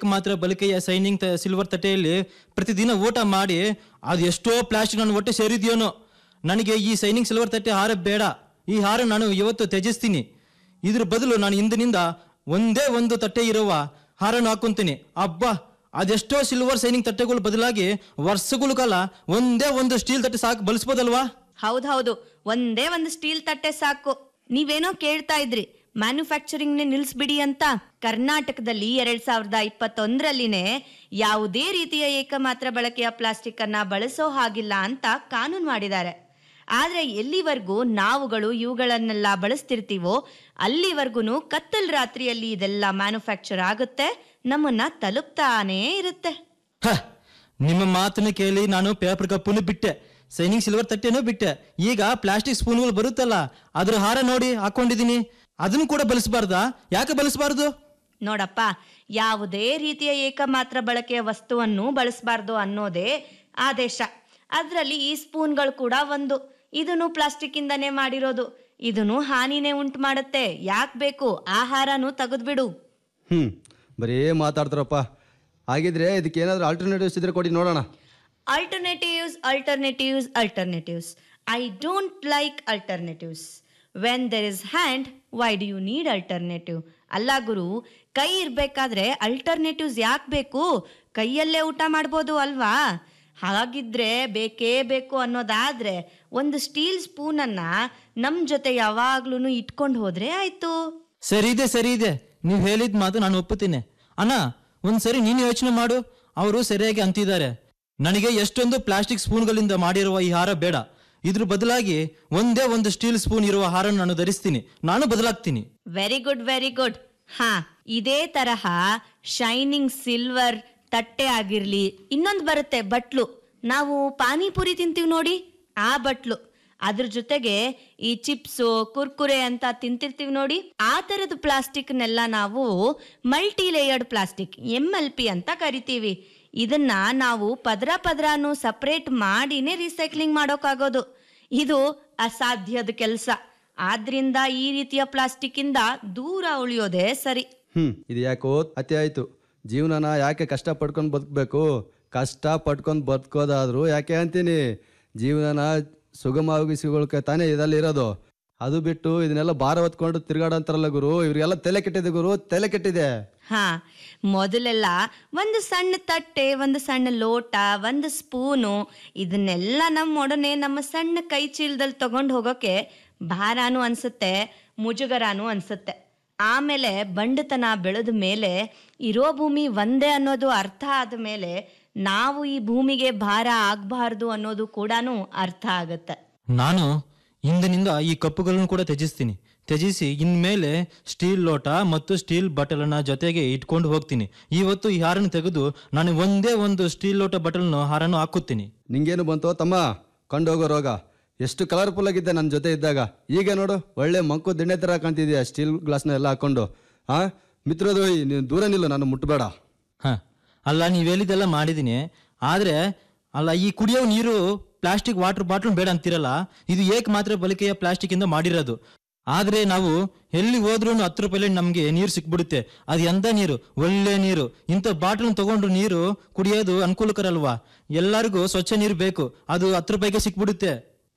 ಏಕಮಾತ್ರ ಬಳಕೆಯ ಸೈನಿಂಗ್ ತ- ಸಿಲ್ವರ್ ತಟ್ಟೆಯಲ್ಲಿ ಪ್ರತಿದಿನ ಊಟ ಮಾಡಿ ಅದು ಎಷ್ಟೋ ಪ್ಲಾಸ್ಟಿಕ್ ನನ್ನ ಹೊಟ್ಟೆ ಸೇರಿದ್ಯೋನೋ ನನಗೆ ಈ ಸೈನಿಂಗ್ ಸಿಲ್ವರ್ ತಟ್ಟೆ ಹಾರ ಬೇಡ ಈ ಹಾರ ನಾನು ಇವತ್ತು ತ್ಯಜಿಸ್ತೀನಿ ಇದ್ರ ಬದಲು ನಾನು ಇಂದಿನಿಂದ ಒಂದೇ ಒಂದು ತಟ್ಟೆ ಇರುವ ಹಾರನ್ನು ಹಾಕೊಂತೀನಿ ಅಬ್ಬಾ ಅದೆಷ್ಟೋ ಸಿಲ್ವರ್ ಸೈನಿಂಗ್ ತಟ್ಟೆಗಳು ಬದಲಾಗಿ ವರ್ಷಗಳ ಕಾಲ ಒಂದೇ ಒಂದು ಸ್ಟೀಲ್ ತಟ್ಟೆ ಸಾಕು ಬಳಸ್ಬೋದಲ್ವಾ ಹೌದೌದು ಒಂದೇ ಒಂದು ಸ್ಟೀಲ್ ತಟ್ಟೆ ಸಾಕು ನೀವೇನೋ ಕೇಳ್ತಾ ಇದ್ರಿ ಮ್ಯಾನುಫ್ಯಾಕ್ಚರಿಂಗ್ ನಿಲ್ಸ್ಬಿಡಿ ಅಂತ ಕರ್ನಾಟಕದಲ್ಲಿ ಎರಡ್ ಸಾವಿರದ ಇಪ್ಪತ್ತೊಂದರಲ್ಲಿನೇ ಯಾವುದೇ ರೀತಿಯ ಏಕಮಾತ್ರ ಬಳಕೆಯ ಪ್ಲಾಸ್ಟಿಕ್ ಅನ್ನ ಬಳಸೋ ಹಾಗಿಲ್ಲ ಅಂತ ಕಾನೂನು ಮಾಡಿದ್ದಾರೆ ಆದ್ರೆ ಎಲ್ಲಿವರೆಗೂ ನಾವುಗಳು ಇವುಗಳನ್ನೆಲ್ಲ ಬಳಸ್ತಿರ್ತೀವೋ ಅಲ್ಲಿವರೆಗೂ ಕತ್ತಲ್ ರಾತ್ರಿಯಲ್ಲಿ ಇದೆಲ್ಲ ಮ್ಯಾನುಫ್ಯಾಕ್ಚರ್ ಆಗುತ್ತೆ ನಮ್ಮನ್ನ ತಲುಪ್ತಾನೇ ಇರುತ್ತೆ ಹ, ನಿಮ್ಮ ಮಾತನ್ನು ಕೇಳಿ ನಾನು ಪೇಪರ್ ಕಪ್ಪನ್ನು ಬಿಟ್ಟೆ ಸೈನಿಂಗ್ ಸಿಲ್ವರ್ ತಟ್ಟೆನೂ ಬಿಟ್ಟೆ ಈಗ ಪ್ಲಾಸ್ಟಿಕ್ ಸ್ಪೂನ್ಗಳು ಬರುತ್ತಲ್ಲ ಅದ್ರ ಹಾರ ನೋಡಿ ಹಾಕೊಂಡಿದೀನಿ ಅದನ್ನು ಕೂಡ ಬಳಸಬಾರ್ದಾ ಯಾಕೆ ಬಳಸಬಾರ್ದು ನೋಡಪ್ಪ ಯಾವುದೇ ರೀತಿಯ ಏಕಮಾತ್ರ ಬಳಕೆಯ ವಸ್ತುವನ್ನು ಬಳಸಬಾರ್ದು ಅನ್ನೋದೇ ಆದೇಶ ಅದರಲ್ಲಿ ಈ ಸ್ಪೂನ್ಗಳು ಕೂಡ ಒಂದು ಇದನ್ನು ಪ್ಲಾಸ್ಟಿಕ್ ಇಂದನೇ ಮಾಡಿರೋದು ಇದನ್ನು ಹಾನಿನೇ ಉಂಟು ಮಾಡುತ್ತೆ ಯಾಕೆ ಬೇಕು ಆಹಾರನು ತೆಗೆದ್ಬಿಡು ಹ್ಞೂ ಬರೀ ಮಾತಾಡ್ತಾರಪ್ಪ ಹಾಗಿದ್ರೆ ಇದಕ್ಕೆ ಏನಾದರೂ ಆಲ್ಟರ್ನೇಟಿವ್ಸ್ ಇದ್ರೆ ಕೊಡಿ ನೋಡೋಣ alternatives alternatives alternatives i don't like alternatives when there is hand why do you need alternative ಅಲ್ಲ ಗುರು ಕೈ ಇರ್ಬೇಕಾದ್ರೆ ಅಲ್ಟರ್ನೇಟಿವ್ಸ್ ಯಾಕೆ ಬೇಕು ಕೈಯಲ್ಲೇ ಊಟ ಮಾಡ್ಬೋದು ಅಲ್ವಾ ಹಾಗಿದ್ರೆ ಬೇಕೇ ಬೇಕು ಅನ್ನೋದಾದ್ರೆ ಒಂದು ಸ್ಟೀಲ್ ಸ್ಪೂನನ್ನ ನಮ್ಮ ಜೊತೆ ಯಾವಾಗ್ಲೂ ಇಟ್ಕೊಂಡು ಹೋದ್ರೆ ಆಯ್ತು ಸರಿ ಇದೆ ಸರಿ ಇದೆ ನೀವು ಹೇಳಿದ ಮಾತು ನಾನು ಒಪ್ಪುತ್ತೀನಿ ಅಣ್ಣ ಒಂದ್ಸರಿ ನೀನು ಯೋಚನೆ ಮಾಡು ಅವರು ಸರಿಯಾಗಿ ಅಂತಿದ್ದಾರೆ ನನಗೆ ಎಷ್ಟೊಂದು ಪ್ಲಾಸ್ಟಿಕ್ ಸ್ಪೂನ್ಗಳಿಂದ ಮಾಡಿರುವ ಈ ಹಾರ ಬೇಡ ಇದ್ರ ಬದಲಾಗಿ ಒಂದೇ ಒಂದು ಸ್ಟೀಲ್ ಸ್ಪೂನ್ ಇರುವ ಹಾರನ್ನು ನಾನು ಧರಿಸ್ತೀನಿ ನಾನು ಬದಲಾಗ್ತೀನಿ ವೆರಿ ಗುಡ್ ವೆರಿ ಗುಡ್ ಹಾ ಇದೇ ತರಹ ಶೈನಿಂಗ್ ಸಿಲ್ವರ್ ತಟ್ಟೆ ಆಗಿರ್ಲಿ ಇನ್ನೊಂದು ಬರುತ್ತೆ ಬಟ್ಲು ನಾವು ಪಾನಿಪುರಿ ತಿಂತೀವಿ ನೋಡಿ ಆ ಬಟ್ಲು ಅದ್ರ ಜೊತೆಗೆ ಈ ಚಿಪ್ಸು ಕುರ್ಕುರೆ ಅಂತ ತಿಂತಿರ್ತೀವಿ ನೋಡಿ ಆ ತರದ ಪ್ಲಾಸ್ಟಿಕ್ನೆಲ್ಲ ನಾವು multi layered plastic M L P ಅಂತ ಕರಿತೀವಿ ಇದನ್ನ ನಾವು ಪದರ ಪದರನು ಸಪ್ರೇಟ್ ಮಾಡಿನೇ ರೀಸೈಕ್ಲಿಂಗ್ ಮಾಡೋಕ್ಕಾಗೋದು ಇದು ಅಸಾಧ್ಯದ ಕೆಲಸ ಆದ್ರಿಂದ ಈ ರೀತಿಯ ಪ್ಲಾಸ್ಟಿಕ್ ಇಂದ ದೂರ ಉಳಿಯೋದೇ ಸರಿ ಹ್ಞೂ ಇದು ಯಾಕೋ ಅತಿ ಆಯಿತು ಜೀವನನ ಯಾಕೆ ಕಷ್ಟ ಪಡ್ಕೊಂಡು ಬದುಕಬೇಕು ಕಷ್ಟ ಪಡ್ಕೊಂಡು ಬದುಕೋದಾದ್ರು ಯಾಕೆ ಅಂತೀನಿ ಜೀವನನ ಸುಗಮವಾಗಿಸಿಗೊಳಕ್ಕೆ ತಾನೇ ಇದರಲ್ಲಿ ಇರೋದು ಅದು ಬಿಟ್ಟು ಇದನ್ನೆಲ್ಲ ಭಾರ ಹೊತ್ಕೊಂಡು ತಿರ್ಗಾಡಂತಾರಲ್ಲ ಗುರು ಇವ್ರಿಗೆಲ್ಲ ತಲೆ ಕೆಟ್ಟಿದೆ ಗುರು ತಲೆ ಕೆಟ್ಟಿದೆ ಹಾ ಮೊದಲೆಲ್ಲ ಒಂದು ಸಣ್ಣ ತಟ್ಟೆ ಒಂದು ಸಣ್ಣ ಲೋಟ ಒಂದು ಸ್ಪೂನು ಇದನ್ನೆಲ್ಲ ನಮ್ಮೊಡನೆ ನಮ್ಮ ಸಣ್ಣ ಕೈ ಚೀಲದಲ್ಲಿ ತಗೊಂಡು ಹೋಗೋಕೆ ಭಾರಾನು ಅನ್ಸುತ್ತೆ ಮುಜುಗರಾನು ಅನ್ಸುತ್ತೆ ಆಮೇಲೆ ಬಂಡತನ ಬೆಳೆದ ಮೇಲೆ ಇರೋ ಭೂಮಿ ಒಂದೇ ಅನ್ನೋದು ಅರ್ಥ ಆದ ಮೇಲೆ ನಾವು ಈ ಭೂಮಿಗೆ ಭಾರ ಆಗಬಾರ್ದು ಅನ್ನೋದು ಕೂಡ ಅರ್ಥ ಆಗುತ್ತೆ ನಾನು ಇಂದಿನಿಂದ ಈ ಕಪ್ಪುಗಳನ್ನು ಕೂಡ ತ್ಯಜಿಸ್ತೀನಿ ತ್ಯಜಿಸಿ ಇನ್ಮೇಲೆ ಸ್ಟೀಲ್ ಲೋಟ ಮತ್ತು ಸ್ಟೀಲ್ ಬಟಲನ್ನ ಜೊತೆಗೆ ಇಟ್ಕೊಂಡು ಹೋಗ್ತೀನಿ ಇವತ್ತು ಈ ಹಾರನ್ನು ತೆಗೆದು ನಾನು ಒಂದೇ ಒಂದು ಸ್ಟೀಲ್ ಲೋಟ ಬಟಲ್ನ ಹಾರನ್ನು ಹಾಕುತ್ತೀನಿ ನಿಂಗೇನು ಬಂತೋ ತಮ್ಮ ಕಂಡೋಗೋ ರೋಗ ಎಷ್ಟು ಕಲರ್ಫುಲ್ ಆಗಿದ್ದೆ ನನ್ನ ಜೊತೆ ಇದ್ದಾಗ ಈಗ ನೋಡು ಒಳ್ಳೆ ಮಂಕು ದಿಣ್ಣೆ ಥರ ಕಾಣ್ತಿದ್ಯಾ ಸ್ಟೀಲ್ ಗ್ಲಾಸ್ನ ಎಲ್ಲ ಹಾಕೊಂಡು ಹಾ ಮಿತ್ರದ್ರೋಹಿ ನೀನು ದೂರ ನಿಲ್ಲು ನಾನು ಮುಟ್ಟಬೇಡ ಹ ಅಲ್ಲ ನೀವು ಹೇಳಿದ್ದೆಲ್ಲ ಮಾಡಿದ್ದೀನಿ ಆದ್ರೆ ಅಲ್ಲ ಈ ಕುಡಿಯೋ ನೀರು ಪ್ಲಾಸ್ಟಿಕ್ ವಾಟರ್ ಬಾಟ್ಲ್ ಬೇಡ ಅಂತಿರಲ್ಲ ಇದು ಏಕ ಮಾತ್ರ ಬಳಕೆಯ ಪ್ಲಾಸ್ಟಿಕ್ ಇಂದ ಮಾಡಿರೋದು ಆದ್ರೆ ನಾವು ಎಲ್ಲಿ ಹೋದ್ರೂ ಹತ್ತು ರೂಪಾಯಿ ನಮ್ಗೆ ನೀರು ಸಿಕ್ಬಿಡುತ್ತೆ ಅದು ಎಂತ ನೀರು ಒಳ್ಳೆ ನೀರು ಇಂಥ ಬಾಟ್ಲ್ ತಗೊಂಡು ನೀರು ಕುಡಿಯೋದು ಅನುಕೂಲಕರ ಅಲ್ವಾ ಎಲ್ಲರಿಗೂ ಸ್ವಚ್ಛ ನೀರು ಬೇಕು ಅದು ಹತ್ತು ರೂಪಾಯಿಗೆ ಸಿಕ್ಬಿಡುತ್ತೆ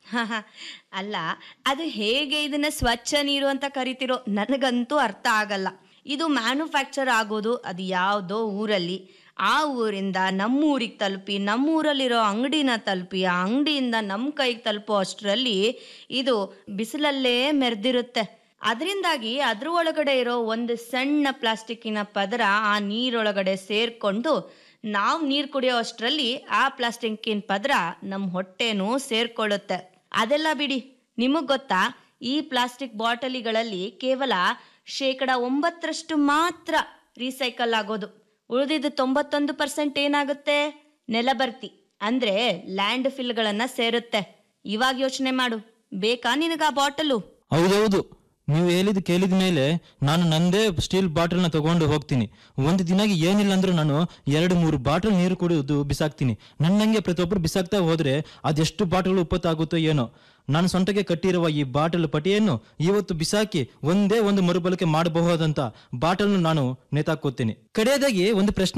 ಅಲ್ಲ ಅದು ಹೇಗೆ ಇದನ್ನ ಸ್ವಚ್ಛ ನೀರು ಅಂತ ಕರಿತಿರೋ ನನಗಂತೂ ಅರ್ಥ ಆಗಲ್ಲ ಇದು ಮ್ಯಾನುಫ್ಯಾಕ್ಚರ್ ಆಗೋದು ಅದು ಯಾವುದೋ ಊರಲ್ಲಿ ಆ ಊರಿಂದ ನಮ್ಮ ಊರಿಗೆ ತಲುಪಿ ನಮ್ಮ ಊರಲ್ಲಿರೋ ಅಂಗಡಿನ ತಲುಪಿ ಆ ಅಂಗಡಿಯಿಂದ ನಮ್ಮ ಕೈಗೆ ತಲುಪೋ ಅಷ್ಟರಲ್ಲಿ ಇದು ಬಿಸಿಲಲ್ಲೇ ಮೆರೆದಿರುತ್ತೆ ಅದರಿಂದಾಗಿ ಅದ್ರ ಒಳಗಡೆ ಇರೋ ಒಂದು ಸಣ್ಣ ಪ್ಲಾಸ್ಟಿಕ್ಕಿನ ಪದರ ಆ ನೀರೊಳಗಡೆ ಸೇರ್ಕೊಂಡು ನಾವು ನೀರು ಕುಡಿಯೋ ಅಷ್ಟರಲ್ಲಿ ಆ ಪ್ಲಾಸ್ಟಿಕ್ಕಿನ ಪದರ ನಮ್ಮ ಹೊಟ್ಟೆನೂ ಸೇರ್ಕೊಳ್ಳುತ್ತೆ ಅದೆಲ್ಲ ಬಿಡಿ ನಿಮಗ್ ಗೊತ್ತಾ ಈ ಪ್ಲಾಸ್ಟಿಕ್ ಬಾಟಲಿಗಳಲ್ಲಿ ಕೇವಲ ಶೇಕಡ ಒಂಬತ್ತರಷ್ಟು ಮಾತ್ರ ರೀಸೈಕಲ್ ಆಗೋದು ಉಳಿದಿದ್ದು ತೊಂಬತ್ತೊಂದು ಪರ್ಸೆಂಟ್ ಏನಾಗುತ್ತೆ ನೆಲಬರ್ತಿ ಅಂದ್ರೆ ಲ್ಯಾಂಡ್ ಫಿಲ್ಗಳನ್ನ ಸೇರುತ್ತೆ ಇವಾಗ ಯೋಚನೆ ಮಾಡು ಬೇಕಾ ನಿನಗ ಆ ಬಾಟಲು ಹೌದೌದು ನೀವು ಹೇಳಿದ್ ಕೇಳಿದ ಮೇಲೆ ನಾನು ನಂದೇ ಸ್ಟೀಲ್ ಬಾಟಲ್ನ ತಗೊಂಡು ಹೋಗ್ತೀನಿ ಒಂದು ದಿನಾಗಿ ಏನಿಲ್ಲ ಅಂದ್ರೂ ನಾನು ಎರಡು ಮೂರು ಬಾಟಲ್ ನೀರು ಕುಡಿಯೋದು ಬಿಸಾಕ್ತೀನಿ ನನ್ನಂಗೆ ಪ್ರತಿಯೊಬ್ಬರು ಬಿಸಾಕ್ತಾ ಹೋದ್ರೆ ಅದೆಷ್ಟು ಬಾಟಲ್ ಉಪ್ಪತ್ತಾಗುತ್ತೋ ಏನೋ ನಾನು ಸೊಂಟಕ್ಕೆ ಕಟ್ಟಿರುವ ಈ ಬಾಟಲ್ ಪಟಿಯನ್ನು ಇವತ್ತು ಬಿಸಾಕಿ ಒಂದೇ ಒಂದು ಮರುಬಳಕೆ ಮಾಡಬಹುದಂತ ಬಾಟಲ್ನ ನಾನು ನೇತಾಕೋತೀನಿ ಕಡೆಯದಾಗಿ ಒಂದು ಪ್ರಶ್ನೆ